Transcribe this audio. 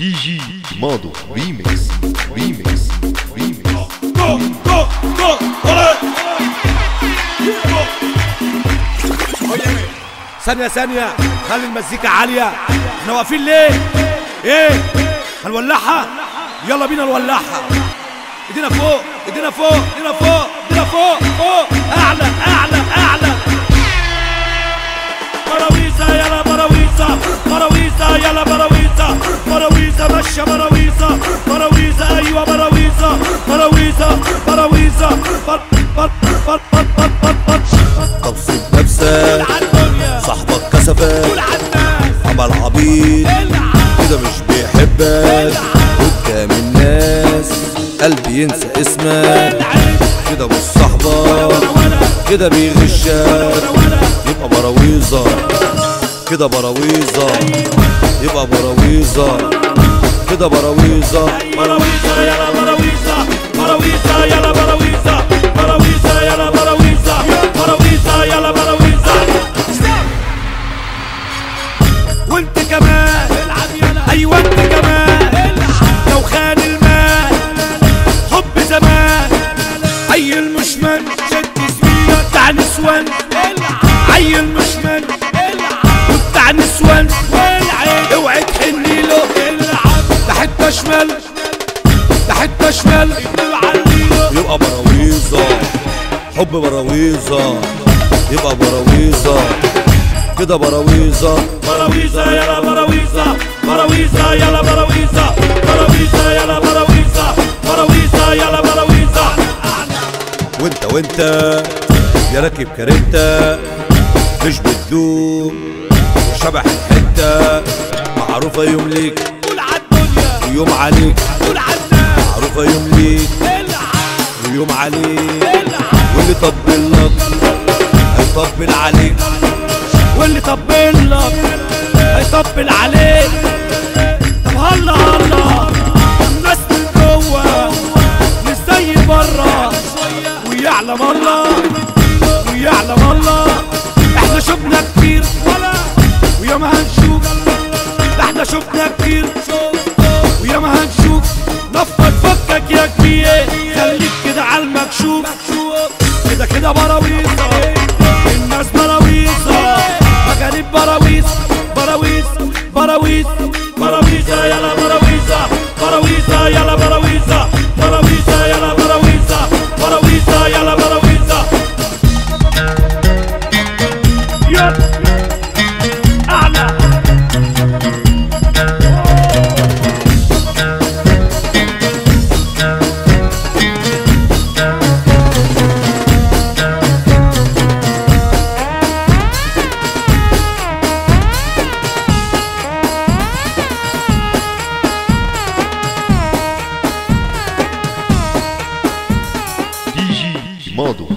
دي جي ماضو ريميكس ريميكس ريميكس جو جو جو ولا ثانية ثانية خلي المزيكا عالية احنا واقفين ليه؟ ايه؟ هنولعها؟ يلا بينا نولعها ايدينا فوق ايدينا فوق ايدينا فوق ايدينا فوق فوق اعلى اعلى اعلى براويزة يلا براويزة براويزة يلا براويزة براويزة ماشية براويزة براويزة ايوه براويزة براويزة براويزة بط بط بط بط بط بط بط طب سيب نفسك عالدنيا صاحبك كسفك قول عالناس عمل عبيط العب كده مش بيحبك قدام الناس قلبي ينسى اسمك العب كده مش صاحبك ولا كده بيغشك ولا يبقى براويزة كده براويزة يبقى براويزة كده براويزة براويزة يلا براويزة براويزة يلا براويزة براويزة يلا براويزة براويزة يلا براويزة وانت كمان العب يلا ايوه انت كمان لو خان المال حب زمان عيل مشمن شد سمية بتاع نسوان عيل مشمن وبتاع نسوان اوعي تحني له ده حته شمال ده حته شمال يبقى براويزة حب براويزة يبقى براويزة كده براويزة براويزة يلا براويزة براويزة يلا براويزة براويزة يلا براويزة براويزة يلا براويزة وانت وانت يا راكب كاريتا مش بتدوب شبح الحتة معروفة يوم ليك قول عالدنيا ويوم عليك قول عالناس معروفة يوم ليك العب ويوم عليك العب واللي طبل لك هيطبل عليك واللي طبل لك هيطبل عليك طب هلا هلا الناس من جوه مش زي بره ويعلم الله ويعلم الله احنا شفنا كتير وياما هنشوف ده احنا شفنا كتير وياما هنشوف نفض فكك يا كبير خليك كده على المكشوف كده كده براويزة الناس براويزة مجانين براويز براويز براويز براويزة يلا براويزة براويزة يلا براويزة براويزة يلا براويزة براويزة يلا براويزة يب أعلى دي جي ماضو